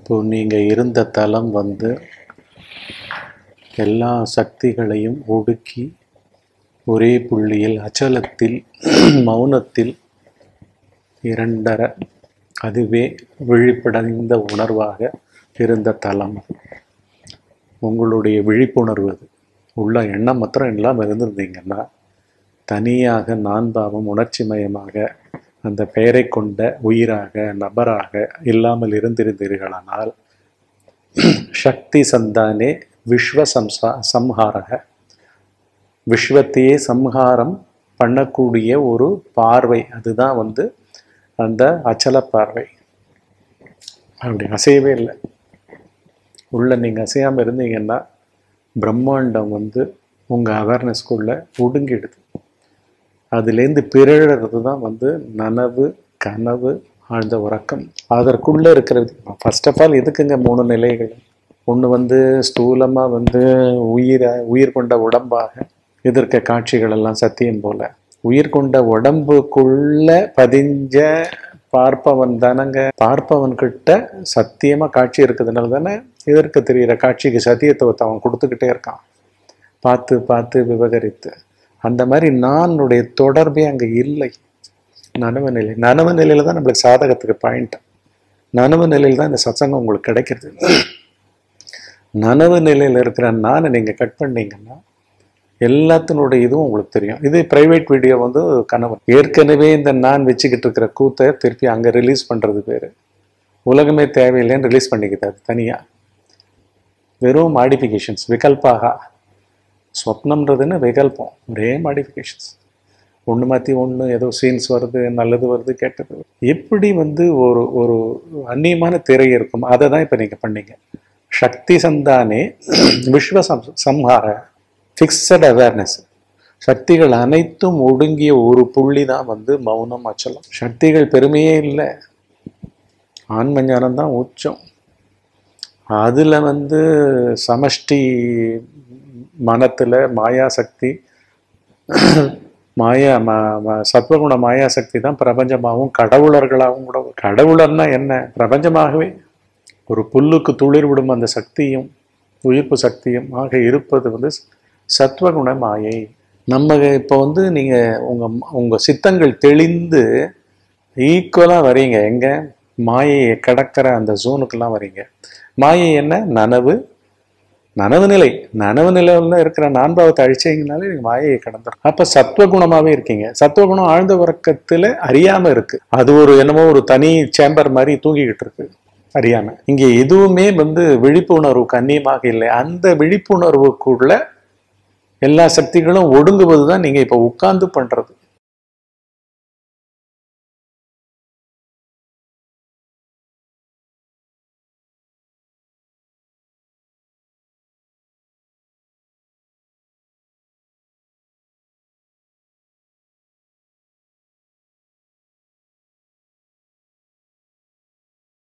இப்போ நீங்கள் இருந்த தலம் வந்து எல்லா சக்திகளையும் ஒடுக்கி ஒரே புள்ளியில் அச்சலத்தில் மௌனத்தில் இரண்டர அதுவே விழிப்படைந்த உணர்வாக இருந்த தலம் உங்களுடைய விழிப்புணர்வு அது உள்ள எண்ணம் மாத்திரம் இல்லாமல் இருந்திருந்தீங்கன்னா தனியாக நான் பாவம் உணர்ச்சி மயமாக அந்த பெயரை கொண்ட உயிராக நபராக இல்லாமல் இருந்திருந்தீர்களானால் சக்தி சந்தானே விஸ்வ சம்சா சம்ஹாரக விஸ்வத்தையே சம்ஹாரம் பண்ணக்கூடிய ஒரு பார்வை அதுதான் வந்து அந்த அச்சல பார்வை அப்படி அசையவே இல்லை உள்ள நீங்கள் அசையாமல் இருந்தீங்கன்னா பிரம்மாண்டம் வந்து உங்கள் அவேர்னஸ்குள்ளே ஒடுங்கிடுது அதுலேருந்து பிறழறது தான் வந்து நனவு கனவு ஆழ்ந்த உறக்கம் அதற்குள்ளே இருக்கிறது ஃபர்ஸ்ட் ஆஃப் ஆல் எதுக்குங்க மூணு நிலைகள் ஒன்று வந்து ஸ்தூலமாக வந்து உயிரை உயிர் கொண்ட உடம்பாக எதிர்க்க காட்சிகள் எல்லாம் சத்தியம் போல உயிர் கொண்ட உடம்புக்குள்ள பதிஞ்ச பார்ப்பவன் தானங்க பார்ப்பவன் கிட்ட சத்தியமா காட்சி இருக்கிறதுனால தானே எதிர்க்க தெரிகிற காட்சிக்கு சத்தியத்துவத்தை அவன் கொடுத்துக்கிட்டே இருக்கான் பார்த்து பார்த்து விவகரித்து அந்த மாதிரி நானுடைய தொடர்பே அங்கே இல்லை நனவு நிலை நனவு நிலையில தான் நம்மளுக்கு சாதகத்துக்கு பாயிண்ட் நனவு நிலையில் தான் இந்த சத்சங்கம் உங்களுக்கு கிடைக்கிறது நனவு நிலையில் இருக்கிற நானை நீங்கள் கட் பண்ணீங்கன்னா எல்லாத்தினுடைய இதுவும் உங்களுக்கு தெரியும் இது பிரைவேட் வீடியோ வந்து கனவு ஏற்கனவே இந்த நான் வச்சுக்கிட்டு இருக்கிற கூத்தை திருப்பி அங்கே ரிலீஸ் பண்ணுறது பேர் உலகமே தேவையில்லைன்னு ரிலீஸ் பண்ணிக்குது அது தனியாக வெறும் மாடிஃபிகேஷன்ஸ் விகல்பாக ஸ்வப்னம்ன்றதுன்னு விகல்பம் ஒரே மாடிஃபிகேஷன்ஸ் ஒன்று மாற்றி ஒன்று ஏதோ சீன்ஸ் வருது நல்லது வருது கெட்டது வருது. எப்படி வந்து ஒரு ஒரு அந்நியமான திரை இருக்கும் அதை தான் இப்போ நீங்கள் பண்ணீங்க சக்தி சந்தானே விஸ்வ சம் சம்ஹார ஃபிக்ஸட் அவேர்னஸ் சக்திகள் அனைத்தும் ஒடுங்கிய ஒரு புள்ளி தான் வந்து மௌனம் அச்சலம் சக்திகள் பெருமையே இல்லை ஆன்ம ஞானம் தான் உச்சம் அதில் வந்து சமஷ்டி மனத்தில் மாயாசக்தி மாயா ம ம- சத்வகுண மாயாசக்தி தான் பிரபஞ்சமாகவும் கடவுளர்களாகவும் கூட வரும். கடவுளர்னா என்ன பிரபஞ்சமாகவே ஒரு புல்லுக்கு துளிர் விடும் அந்த சக்தியும் உயிர்ப்பு சக்தியும் ஆக இருப்பது வந்து சத்வகுண மாயை நம்ம இப்போ வந்து நீங்கள் உங்கள் உங்கள் சித்தங்கள் தெளிந்து ஈக்குவலாக வரீங்க எங்க மாயையை கடக்கிற அந்த ஜோனுக்கெல்லாம் வரீங்க மாயை என்ன நனவு நனவு நிலை நனவு நிலையில் இருக்கிற நான்பாவத்தை அழிச்சீங்கனாலே நீங்க மாயையை கடந்துடும் அப்ப சத்துவகுணமாவே இருக்கீங்க சத்துவகுணம் ஆழ்ந்த உறக்கத்துல அறியாம இருக்கு அது ஒரு என்னமோ ஒரு தனி சேம்பர் மாதிரி தூங்கிக்கிட்டு இருக்கு அறியாம இங்க எதுவுமே வந்து விழிப்புணர்வுக்கு அந்நியமாக இல்லை அந்த விழிப்புணர்வுக்குள்ள எல்லா சக்திகளும் ஒடுங்குவது தான் நீங்க இப்ப உட்கார்ந்து பண்றது